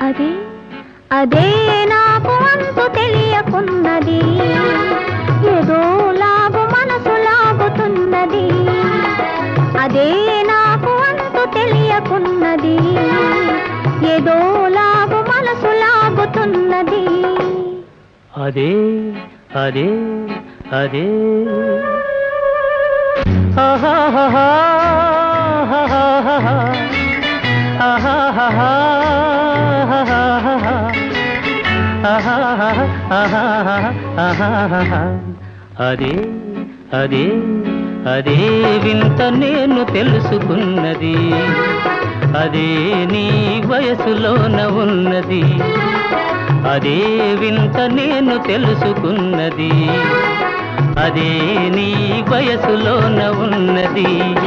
అదే అదే నాకు అంతు తెలియకున్నది ఏదో లాగు మనసు లాగుతున్నది అదే నాకు అంతు తెలియకున్నది ఏదో లాగు మనసు లాగుతున్నది అదే అదే అదే ఆహాహాహా, ఆహాహాహా, ఆహాహాహా, ఆహాహాహా, ఆహాహాహా, ఆహాహాహా. అదే అదే అదే వింత నేను తెలుసుకున్నది అదే నీ వయసులోన ఉన్నది అదే వింత నేను తెలుసుకున్నది అదే నీ వయసులోన ఉన్నది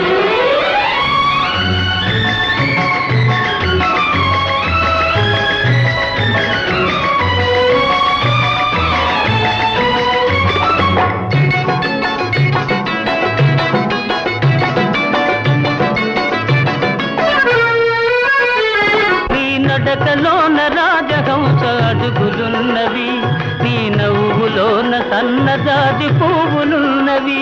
నీ నడకలోన రాజహంస అడుగులున్నవి నీ నవ్వులోన సన్నజాజి పువ్వులున్నవి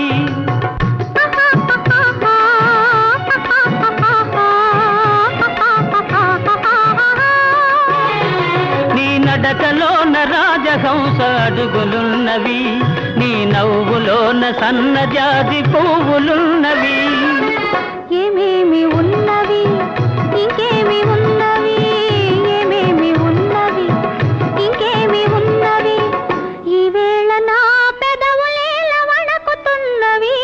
నీ నడకలోన రాజహంస అడుగులున్నవి నీ నవ్వులోన సన్నజాజి పువ్వులున్నవి ఏమేమి ఉన్నవి ఇంకేమి ఉన్నవి ఏమేమి ఉన్నవి ఇంకేమి ఉన్నవి ఈవేళ నా పెదవులేల వణకుతున్నవి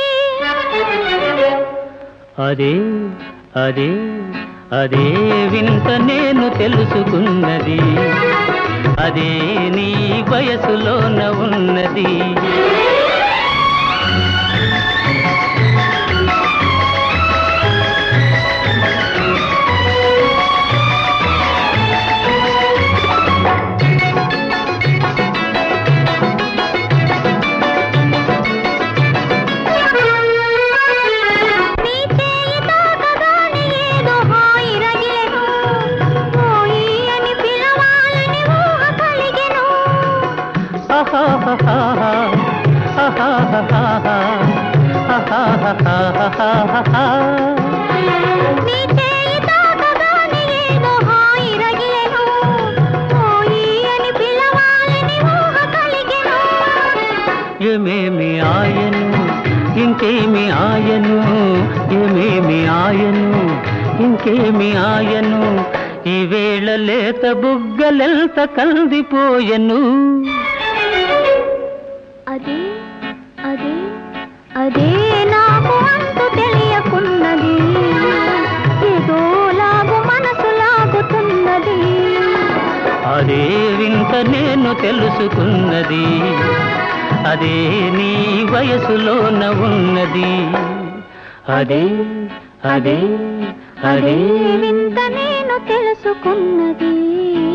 అదే అదే అదే వింత నేను తెలుసుకున్నది అదే నీ వయసులోన ఉన్నది నీ చేయి తాకగానే ఏదో హాయి రగిలెను హాయి అని పిలవాలని ఊహ కలిగెను ఆహాహాహా, ఆహాహాహా, ఆహాహాహాహాహా. నీ చేయి తాకగానే ఏదో హాయి రగిలెను హాయి అని పిలవాలని ఊహ కలిగెను ఏమేమి ఆయను ఇంకేమి ఆయను ఏమేమి ఆయను ఇంకేమి ఆయను ఈ వేళ లేత బుగ్గలెంత కందిపోయెను అదే అదే అదే నాకు అంతు తెలియకున్నది ఏదో లాగు మనసు లాగుతున్నది అదే వింత నేను తెలుసుకున్నది అదే నీ వయసులోన ఉన్నది అదే అదే అదే అదే వింత నేను తెలుసుకున్నది